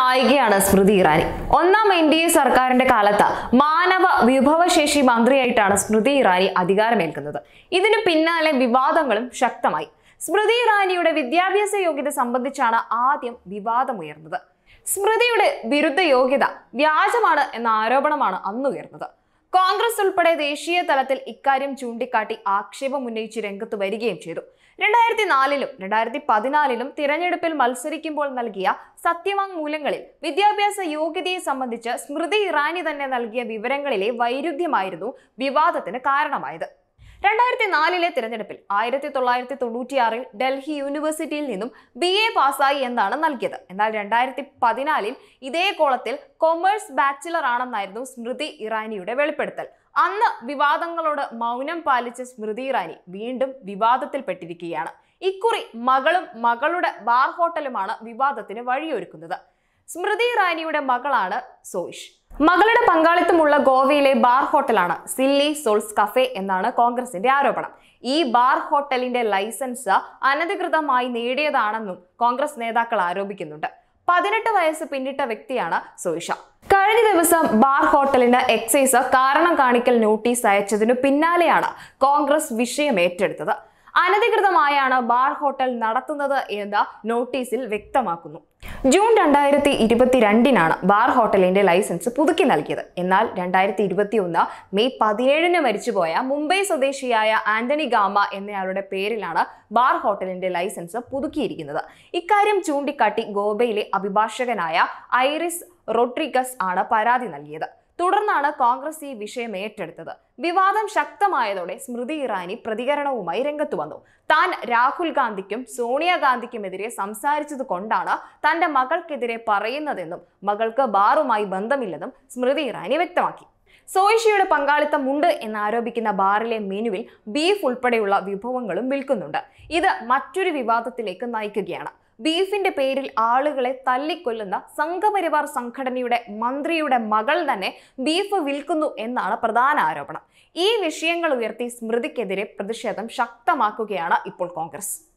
നായികയാണ് സ്മൃതി ഇറാനി ഒന്നാം N D A സർക്കാരിന്റെ കാലത്ത് മാനവ വിഭവശേഷി മന്ത്രിയായിട്ടാണ് സ്മൃതി ഇറാനി അധികാരമേൽക്കുന്നത് ഇതിനു പിന്നാലെ വിവാദങ്ങളും ശക്തമായി സ്മൃതി ഇറാനിയുടെ വിദ്യാഭ്യാസ യോഗ്യത സംബന്ധിച്ചാണ് ആദ്യം വിവാദമുയർന്നത് സ്മൃതിയുടെ ബിരുദ യോഗ്യത വ്യാജമാണ് എന്ന ആരോപണമാണ് അന്നുയർന്നത് കോൺഗ്രസ് ഉൾപ്പെടെ ദേശീയ തലത്തിൽ ഇക്കാര്യം ചൂണ്ടിക്കാട്ടി ആക്ഷേപം ഉന്നയിച്ച് രംഗത്ത് വരികയും ചെയ്തു രണ്ടായിരത്തി നാലിലും രണ്ടായിരത്തി പതിനാലിലും തിരഞ്ഞെടുപ്പിൽ മത്സരിക്കുമ്പോൾ നൽകിയ സത്യവാങ്മൂലങ്ങളിൽ വിദ്യാഭ്യാസ യോഗ്യതയെ സംബന്ധിച്ച് സ്മൃതി ഇറാനി തന്നെ നൽകിയ വിവരങ്ങളിലെ വൈരുദ്ധ്യമായിരുന്നു വിവാദത്തിന് കാരണമായത് രണ്ടായിരത്തി നാലിലെ തിരഞ്ഞെടുപ്പിൽ ആയിരത്തി തൊള്ളായിരത്തി തൊണ്ണൂറ്റിയാറിൽ ഡൽഹി യൂണിവേഴ്സിറ്റിയിൽ നിന്നും ബി എ പാസ്സായി എന്നാണ് നൽകിയത് എന്നാൽ രണ്ടായിരത്തി പതിനാലിൽ ഇതേ കോളത്തിൽ കൊമേഴ്സ് ബാച്ചിലർ ആണെന്നായിരുന്നു സ്മൃതി ഇറാനിയുടെ വെളിപ്പെടുത്തൽ അന്ന് വിവാദങ്ങളോട് മൗനം പാലിച്ച സ്മൃതി ഇറാനി വീണ്ടും വിവാദത്തിൽപ്പെട്ടിരിക്കുകയാണ് ഇക്കുറി മകളും മകളുടെ ബാർ ഹോട്ടലുമാണ് വിവാദത്തിന് വഴിയൊരുക്കുന്നത് സ്മൃതി ഇറാനിയുടെ മകളാണ് സോയിഷ് മകളുടെ പങ്കാളിത്തമുള്ള ഗോവയിലെ ബാർ ഹോട്ടലാണ് സില്ലി സോൾസ് കഫേ എന്നാണ് കോൺഗ്രസിന്റെ ആരോപണം ഈ ബാർ ഹോട്ടലിന്റെ ലൈസൻസ് അനധികൃതമായി നേടിയതാണെന്നും കോൺഗ്രസ് നേതാക്കൾ ആരോപിക്കുന്നുണ്ട് പതിനെട്ട് വയസ്സ് പിന്നിട്ട വ്യക്തിയാണ് സോയിഷ കഴിഞ്ഞ ദിവസം ബാർ ഹോട്ടലിന് എക്സൈസ് കാരണം കാണിക്കൽ നോട്ടീസ് അയച്ചതിനു പിന്നാലെയാണ് കോൺഗ്രസ് വിഷയം ഏറ്റെടുത്തത് അനധികൃതമായാണ് ബാർ ഹോട്ടൽ നടത്തുന്നത് എന്ന് നോട്ടീസിൽ വ്യക്തമാക്കുന്നു ജൂൺ രണ്ടായിരത്തി ഇരുപത്തിരണ്ടിനാണ് ബാർ ഹോട്ടലിന്റെ ലൈസൻസ് പുതുക്കി നൽകിയത് എന്നാൽ രണ്ടായിരത്തി ഇരുപത്തി ഒന്ന് മെയ് പതിനേഴിന് മരിച്ചുപോയ മുംബൈ സ്വദേശിയായ ആന്റണി ഗാമ എന്നയാളുടെ പേരിലാണ് ബാർ ഹോട്ടലിന്റെ ലൈസൻസ് പുതുക്കിയിരിക്കുന്നത് ഇക്കാര്യം ചൂണ്ടിക്കാട്ടി ഗോവയിലെ അഭിഭാഷകനായ ഐറിസ് റോഡ്രിഗസ് ആണ് പരാതി നൽകിയത് തുടർന്നാണ് കോൺഗ്രസ് ഈ വിഷയം ഏറ്റെടുത്തത് വിവാദം ശക്തമായതോടെ സ്മൃതി ഇറാനി പ്രതികരണവുമായി രംഗത്തു വന്നു താൻ രാഹുൽ ഗാന്ധിക്കും സോണിയാഗാന്ധിക്കുമെതിരെ സംസാരിച്ചത് കൊണ്ടാണ് തന്റെ മകൾക്കെതിരെ പറയുന്നതെന്നും മകൾക്ക് ബാറുമായി ബന്ധമില്ലെന്നും സ്മൃതി ഇറാനി വ്യക്തമാക്കി സോയിഷയുടെ പങ്കാളിത്തമുണ്ട് എന്നാരോപിക്കുന്ന ബാറിലെ മെനുവിൽ ബീഫ് ഉൾപ്പെടെയുള്ള വിഭവങ്ങളും വിൽക്കുന്നുണ്ട് ഇത് മറ്റൊരു വിവാദത്തിലേക്ക് നയിക്കുകയാണ് ബീഫിന്റെ പേരിൽ ആളുകളെ തല്ലിക്കൊല്ലുന്ന സംഘപരിവാർ സംഘടനയുടെ മന്ത്രിയുടെ മകൾ തന്നെ ബീഫ് വിൽക്കുന്നു എന്നാണ് പ്രധാന ആരോപണം ഈ വിഷയങ്ങൾ ഉയർത്തി സ്മൃതിക്കെതിരെ പ്രതിഷേധം ശക്തമാക്കുകയാണ് ഇപ്പോൾ കോൺഗ്രസ്